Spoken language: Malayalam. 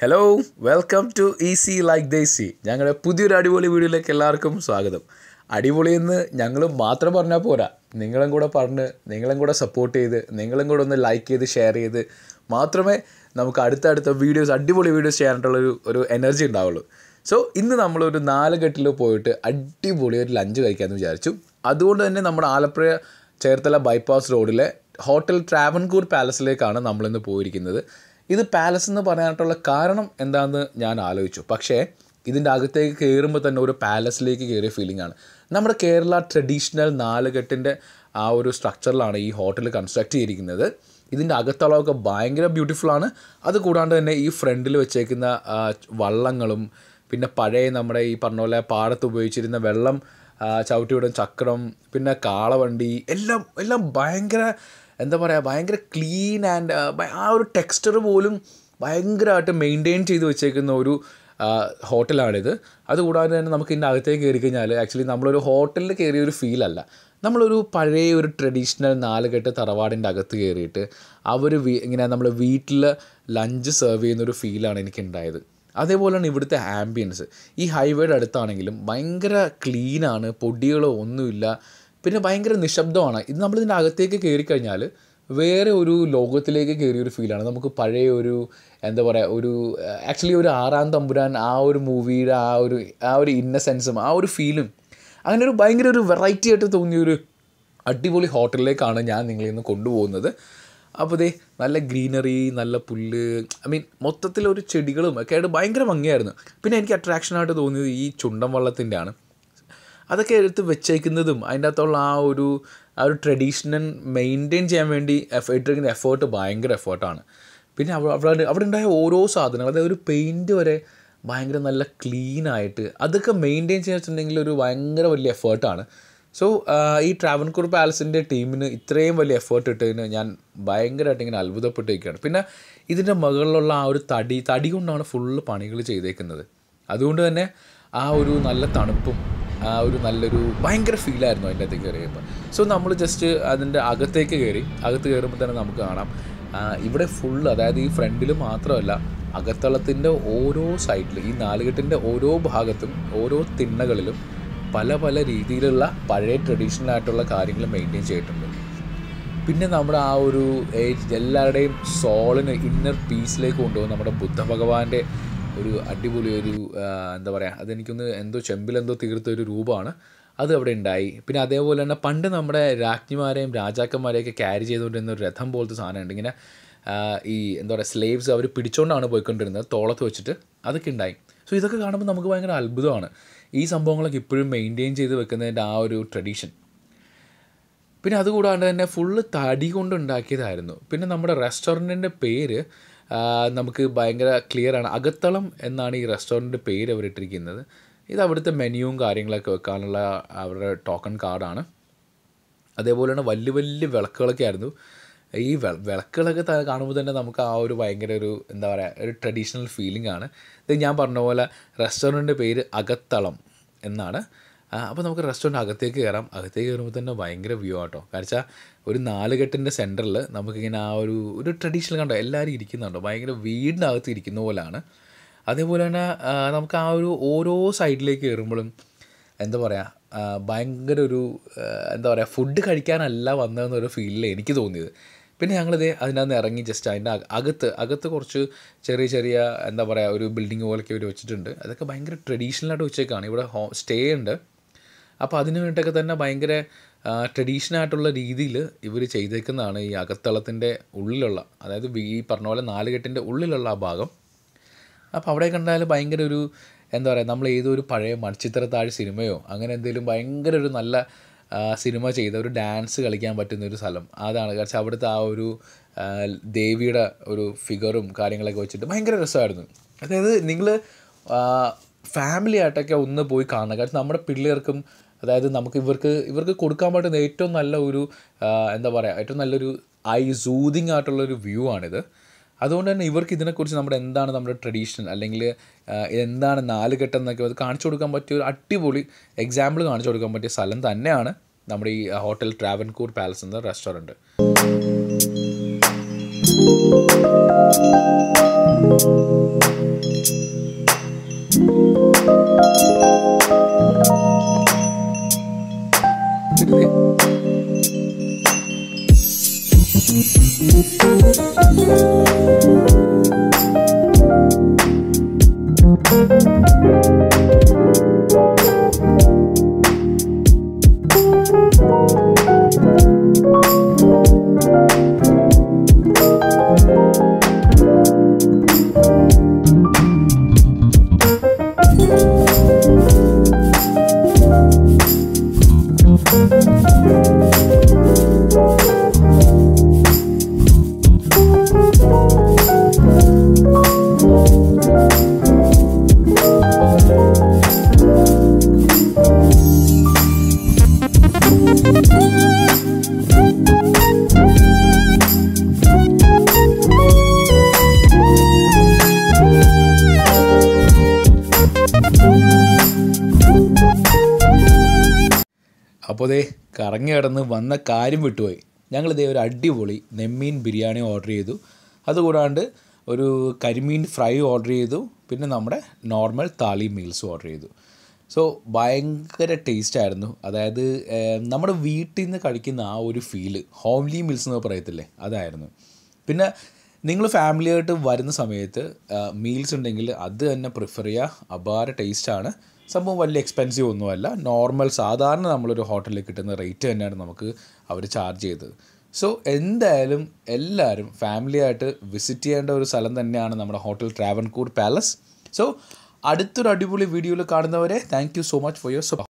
hello welcome to easy like Desi ഞങ്ങളുടെ പുതിയൊരു അടിപൊളി വീഡിയോയിലേക്ക് എല്ലാവർക്കും സ്വാഗതം അടിപൊളി എന്ന് ഞങ്ങൾ മാത്രം പറഞ്ഞാൽ പോരാ നിങ്ങളും കൂടെ പറഞ്ഞ് നിങ്ങളും കൂടെ സപ്പോർട്ട് ചെയ്ത് നിങ്ങളും കൂടെ ഒന്ന് ലൈക്ക് ചെയ്ത് ഷെയർ ചെയ്ത് മാത്രമേ നമുക്ക് അടുത്തടുത്ത വീഡിയോസ് അടിപൊളി വീഡിയോസ് ചെയ്യാനായിട്ടുള്ളൊരു ഒരു എനർജി ഉണ്ടാവുള്ളൂ സോ ഇന്ന് നമ്മളൊരു നാല് കെട്ടിൽ പോയിട്ട് അടിപൊളി ഒരു ലഞ്ച് കഴിക്കാമെന്ന് വിചാരിച്ചു അതുകൊണ്ട് തന്നെ നമ്മുടെ ആലപ്പുഴ ചേർത്തല ബൈപ്പാസ് റോഡിലെ ഹോട്ടൽ ട്രാവൻകൂർ പാലസിലേക്കാണ് നമ്മളിന്ന് പോയിരിക്കുന്നത് ഇത് പാലസ് എന്ന് പറയാനായിട്ടുള്ള കാരണം എന്താണെന്ന് ഞാൻ ആലോചിച്ചു പക്ഷേ ഇതിൻ്റെ അകത്തേക്ക് കയറുമ്പോൾ തന്നെ ഒരു പാലസിലേക്ക് കയറിയ ഫീലിംഗ് ആണ് നമ്മുടെ കേരള ട്രഡീഷണൽ നാലുകെട്ടിൻ്റെ ആ ഒരു സ്ട്രക്ചറിലാണ് ഈ ഹോട്ടൽ കൺസ്ട്രക്ട് ചെയ്തിരിക്കുന്നത് ഇതിൻ്റെ അകത്തളമൊക്കെ ഭയങ്കര ബ്യൂട്ടിഫുൾ ആണ് അത് കൂടാണ്ട് തന്നെ ഈ ഫ്രണ്ടിൽ വെച്ചേക്കുന്ന ആ, വള്ളങ്ങളും പിന്നെ പഴയ നമ്മുടെ ഈ പറഞ്ഞ പോലെ പാടത്ത് ഉപയോഗിച്ചിരുന്ന വെള്ളം ആ, ചവിട്ടിവിടും ചക്രം പിന്നെ കാളവണ്ടി എല്ലാം എല്ലാം ഭയങ്കര എന്താ പറയുക ഭയങ്കര ക്ലീൻ ആൻഡ് ആ ഒരു ടെക്സ്ചർ പോലും ഭയങ്കരമായിട്ട് മെയിൻറ്റെയിൻ ചെയ്ത് വെച്ചേക്കുന്ന ഒരു ആ, ഹോട്ടലാണിത് അതുകൂടാതെ തന്നെ നമുക്ക് ഇതിൻ്റെ അകത്തേക്ക് കയറി കഴിഞ്ഞാൽ ആക്ച്വലി നമ്മളൊരു ഹോട്ടലിൽ കയറിയ ഒരു ഫീൽ അല്ല നമ്മളൊരു പഴയ ഒരു ട്രഡീഷണൽ നാലുകെട്ട് തറവാടിൻ്റെ അകത്ത് കയറിയിട്ട് അവർ ഇങ്ങനെ നമ്മൾ വീട്ടിൽ ലഞ്ച് സെർവ് ചെയ്യുന്നൊരു ഫീലാണ് എനിക്ക് ഉണ്ടായത് അതേപോലെയാണ് ഇവിടുത്തെ ആംബിയൻസ് ഈ ഹൈവേയുടെ അടുത്താണെങ്കിലും ഭയങ്കര ക്ലീനാണ് പൊടികളോ ഒന്നുമില്ല പിന്നെ ഭയങ്കര നിശബ്ദമാണ് ഇത് നമ്മളിതിൻ്റെ അകത്തേക്ക് കയറി കഴിഞ്ഞാൽ വേറെ ഒരു ലോകത്തിലേക്ക് കയറിയ ഒരു ഫീലാണ് നമുക്ക് പഴയ ഒരു എന്താ പറയുക ഒരു ആക്ച്വലി ഒരു ആറാം തമ്പുരാൻ ആ ഒരു മൂവിയുടെ ആ ഒരു ആ ഒരു ഇന്നസെൻസും ആ ഒരു ഫീലും അങ്ങനെ ഒരു ഭയങ്കര ഒരു വെറൈറ്റി ആയിട്ട് തോന്നിയൊരു അടിപൊളി ഹോട്ടലിലേക്കാണ് ഞാൻ നിങ്ങളെ ഇന്ന് കൊണ്ടുപോകുന്നത് അപ്പോൾ ദേ നല്ല ഗ്രീനറി നല്ല പുല്ല് ഐ മീൻ മൊത്തത്തിൽ ഒരു ചെടികളും ഒക്കെ ആയിട്ട് ഭയങ്കര ഭംഗിയായിരുന്നു പിന്നെ എനിക്ക് അട്രാക്ഷനായിട്ട് തോന്നിയത് ഈ ചുണ്ടൻ വള്ളത്തിൻ്റെ ആണ് അതൊക്കെ എടുത്ത് വെച്ചേക്കുന്നതും അതിൻ്റെ അകത്തുള്ള ആ ഒരു ആ ഒരു ട്രഡീഷണൽ മെയിൻറ്റെയിൻ ചെയ്യാൻ വേണ്ടി എഫ് ഇട്ടിരിക്കുന്ന എഫേർട്ട് ഭയങ്കര എഫേർട്ടാണ് പിന്നെ അവ- അവിടെ അവിടെ ഉണ്ടായ ഓരോ സാധനങ്ങൾ അതായത് ഒരു പെയിൻറ്റ് വരെ ഭയങ്കര നല്ല ക്ലീൻ ആയിട്ട് അതൊക്കെ മെയിൻറ്റെയിൻ ചെയ്യാൻ വെച്ചിട്ടുണ്ടെങ്കിൽ ഒരു ഭയങ്കര വലിയ എഫേർട്ടാണ് സോ ഈ ട്രാവൻകൂർ പാലസിൻ്റെ ടീമിന് ഇത്രയും വലിയ എഫേർട്ട് ഇട്ടതിന് ഞാൻ ഭയങ്കരമായിട്ട് ഇങ്ങനെ അത്ഭുതപ്പെട്ടിരിക്കുകയാണ് പിന്നെ ഇതിൻ്റെ മുകളിലുള്ള ആ ഒരു തടി തടി കൊണ്ടാണ് ഫുള്ള് പണികൾ ചെയ്തേക്കുന്നത് അതുകൊണ്ട് തന്നെ ആ ഒരു നല്ല തണുപ്പും ആ ഒരു നല്ലൊരു ഭയങ്കര ഫീലായിരുന്നു അതിൻ്റെ അകത്തേക്ക് കയറിയപ്പോൾ സോ നമ്മൾ ജസ്റ്റ് അതിൻ്റെ അകത്തേക്ക് കയറി അകത്ത് കയറുമ്പോൾ തന്നെ നമുക്ക് കാണാം ആ, ഇവിടെ ഫുള്ള് അതായത് ഈ ഫ്രണ്ടിൽ മാത്രമല്ല അകത്തളത്തിൻ്റെ ഓരോ സൈഡിൽ ഈ നാലുകെട്ടിൻ്റെ ഓരോ ഭാഗത്തും ഓരോ തിണ്ണകളിലും പല പല രീതിയിലുള്ള പഴയ ട്രഡീഷണൽ ആയിട്ടുള്ള കാര്യങ്ങൾ മെയിൻറ്റെയിൻ ചെയ്തിട്ടുണ്ട് പിന്നെ നമ്മുടെ ആ ഒരു ഏ- എല്ലാവരുടെയും സോളിന് ഇന്നർ പീസിലേക്ക് കൊണ്ടുപോകുന്ന നമ്മുടെ ബുദ്ധ ഭഗവാന്റെ ഒരു അടിപൊളി ഒരു ആ, എന്താ പറയുക അതെനിക്കൊന്ന് എന്തോ ചെമ്പിലെന്തോ തീർത്ത ഒരു രൂപമാണ് അത് അവിടെ ഉണ്ടായി പിന്നെ അതേപോലെ തന്നെ പണ്ട് നമ്മുടെ രാജ്ഞിമാരെയും രാജാക്കന്മാരെയൊക്കെ ക്യാരി ചെയ്തുകൊണ്ടിരുന്ന ഒരു രഥം പോലത്തെ സാധനമുണ്ട് ഇങ്ങനെ ആ, ഈ എന്താ പറയുക സ്ലേവ്സ് അവർ പിടിച്ചുകൊണ്ടാണ് പോയിക്കൊണ്ടിരുന്നത് തോളത്ത് വെച്ചിട്ട് അതൊക്കെ ഉണ്ടായി സോ ഇതൊക്കെ കാണുമ്പോൾ നമുക്ക് ഭയങ്കര അത്ഭുതമാണ് ഈ സംഭവങ്ങളൊക്കെ ഇപ്പോഴും മെയിൻറ്റെയിൻ ചെയ്ത് വെക്കുന്നതിൻ്റെ ആ ഒരു ട്രഡീഷൻ പിന്നെ അതുകൂടാണ്ട് തന്നെ ഫുള്ള് തടി കൊണ്ട് ഉണ്ടാക്കിയതായിരുന്നു പിന്നെ നമ്മുടെ റെസ്റ്റോറൻറ്റിൻ്റെ പേര് ആ, നമുക്ക് ഭയങ്കര ക്ലിയർ ആണ് അകത്തളം എന്നാണ് ഈ റെസ്റ്റോറൻറ്റിൻ്റെ പേര് അവർ ഇട്ടിരിക്കുന്നത് ഇത് അവിടുത്തെ മെനുവും കാര്യങ്ങളൊക്കെ വെക്കാനുള്ള അവരുടെ ടോക്കൺ കാർഡാണ് അതേപോലെ തന്നെ വലിയ വലിയ വിളക്കുകളൊക്കെ ആയിരുന്നു ഈ വെ വിളക്കുകളൊക്കെ ത- കാണുമ്പോൾ തന്നെ നമുക്ക് ആ ഒരു ഭയങ്കര ഒരു എന്താ പറയുക ഒരു ട്രഡീഷണൽ ഫീലിംഗ് ആണ് ഇത് ഞാൻ പറഞ്ഞ പോലെ റെസ്റ്റോറൻറ്റിൻ്റെ പേര് അകത്തളം എന്നാണ് അപ്പോൾ നമുക്ക് റെസ്റ്റോറൻറ്റ് അകത്തേക്ക് കയറാം അകത്തേക്ക് കയറുമ്പോൾ തന്നെ ഭയങ്കര വ്യൂ ആട്ടോ കാരണം വെച്ചാൽ ഒരു നാലുകെട്ടിൻ്റെ സെൻറ്ററിൽ നമുക്കിങ്ങനെ ആ ഒരു ഒരു ട്രഡീഷണൽ കണ്ടോ എല്ലാവരും ഇരിക്കുന്നുണ്ടോ ഭയങ്കര വീടിൻ്റെ അകത്ത് ഇരിക്കുന്ന പോലെയാണ് അതേപോലെ തന്നെ ആ, നമുക്ക് ആ ഒരു ഓരോ സൈഡിലേക്ക് കയറുമ്പോഴും എന്താ പറയുക ആ, ഭയങ്കര ഒരു ആ, എന്താ പറയുക ഫുഡ് കഴിക്കാനല്ല വന്നതെന്നൊരു ഫീലിൽ എനിക്ക് തോന്നിയത് പിന്നെ ഞങ്ങളിത് അതിനകത്ത് ഇറങ്ങി ജസ്റ്റ് അതിൻ്റെ അക- അകത്ത് അകത്ത് കുറച്ച് ചെറിയ ചെറിയ എന്താ പറയുക ഒരു ബിൽഡിംഗ് പോലൊക്കെ ഇവർ വെച്ചിട്ടുണ്ട് അതൊക്കെ ഭയങ്കര ട്രഡീഷണലായിട്ട് വെച്ചേക്കാണ് ഇവിടെ ഹോ സ്റ്റേ ഉണ്ട് അപ്പോൾ അതിന് വേണ്ടിയൊക്കെ തന്നെ ഭയങ്കര ട്രഡീഷണൽ ആയിട്ടുള്ള രീതിയിൽ ഇവർ ചെയ്തേക്കുന്നതാണ് ഈ അകത്തളത്തിൻ്റെ ഉള്ളിലുള്ള അതായത് ഈ പറഞ്ഞ പോലെ നാലുകെട്ടിൻ്റെ ഉള്ളിലുള്ള ആ ഭാഗം അപ്പോൾ അവിടെ കണ്ടാൽ ഭയങ്കര ഒരു എന്താ പറയുക നമ്മൾ ഏതൊരു പഴയ മൺചിത്രത്താഴ് സിനിമയോ അങ്ങനെ എന്തെങ്കിലും ഭയങ്കര ഒരു നല്ല ആ, സിനിമ ചെയ്ത ഒരു ഡാൻസ് കളിക്കാൻ പറ്റുന്ന ഒരു സ്ഥലം അതാണ് കാരണം അവിടുത്തെ ആ ഒരു ആ, ദേവിയുടെ ഒരു ഫിഗറും കാര്യങ്ങളൊക്കെ വെച്ചിട്ട് ഭയങ്കര രസമായിരുന്നു അതായത് നിങ്ങൾ ഫാമിലി ആയിട്ടൊക്കെ ഒന്ന് പോയി കാണണം കാരണം നമ്മുടെ പിള്ളേർക്കും അതായത് നമുക്ക് ഇവർക്ക് ഇവർക്ക് കൊടുക്കാൻ പറ്റുന്ന ഏറ്റവും നല്ല ഒരു ആ, എന്താ പറയുക ഏറ്റവും നല്ലൊരു ഐ സൂതിങ് ആയിട്ടുള്ളൊരു വ്യൂ ആണിത് അതുകൊണ്ട് തന്നെ ഇവർക്ക് ഇതിനെക്കുറിച്ച് നമ്മുടെ എന്താണ് നമ്മുടെ ട്രഡീഷൻ അല്ലെങ്കിൽ ആ, എന്താണ് നാല് ഘട്ടം എന്നൊക്കെ അത് കാണിച്ചു കൊടുക്കാൻ പറ്റിയ ഒരു അടിപൊളി എക്സാമ്പിൾ കാണിച്ചു കൊടുക്കാൻ പറ്റിയ സ്ഥലം തന്നെയാണ് നമ്മുടെ ഈ ഹോട്ടൽ ട്രാവൻകൂർ പാലസ് എന്ന റെസ്റ്റോറൻറ്റ് അപ്പോൾ ദേ കറങ്ങി കിടന്ന് വന്ന കാര്യം വിട്ടുപോയി ഞങ്ങളിതേ ഒരു അടിപൊളി നെമ്മീൻ ബിരിയാണി ഓർഡർ ചെയ്തു അതുകൂടാണ്ട് ഒരു കരിമീൻ ഫ്രൈ ഓർഡർ ചെയ്തു പിന്നെ നമ്മുടെ നോർമൽ താലി മീൽസും ഓർഡർ ചെയ്തു സോ ഭയങ്കര ടേസ്റ്റ് ആയിരുന്നു അതായത് ഏർ, നമ്മുടെ വീട്ടിൽ നിന്ന് കഴിക്കുന്ന ആ ഒരു ഫീല് ഹോംലി മീൽസ് എന്ന് പറയത്തില്ലേ അതായിരുന്നു പിന്നെ നിങ്ങൾ ഫാമിലിയായിട്ട് വരുന്ന സമയത്ത് മീൽസ് ഉണ്ടെങ്കിൽ അത് തന്നെ പ്രിഫർ ചെയ്യുക അപാര ടേസ്റ്റാണ് സംഭവം വലിയ എക്സ്പെൻസീവ് ഒന്നുമല്ല നോർമൽ സാധാരണ നമ്മളൊരു ഹോട്ടലിൽ കിട്ടുന്ന റേറ്റ് തന്നെയാണ് നമുക്ക് അവർ ചാർജ് ചെയ്തത് സോ എന്തായാലും എല്ലാവരും ഫാമിലിയായിട്ട് വിസിറ്റ് ചെയ്യേണ്ട ഒരു സ്ഥലം തന്നെയാണ് നമ്മുടെ ഹോട്ടൽ ട്രാവൻകൂർ പാലസ് സോ അടുത്തൊരു അടിപൊളി വീഡിയോയിൽ കാണുന്നവരെ thank you so much for your support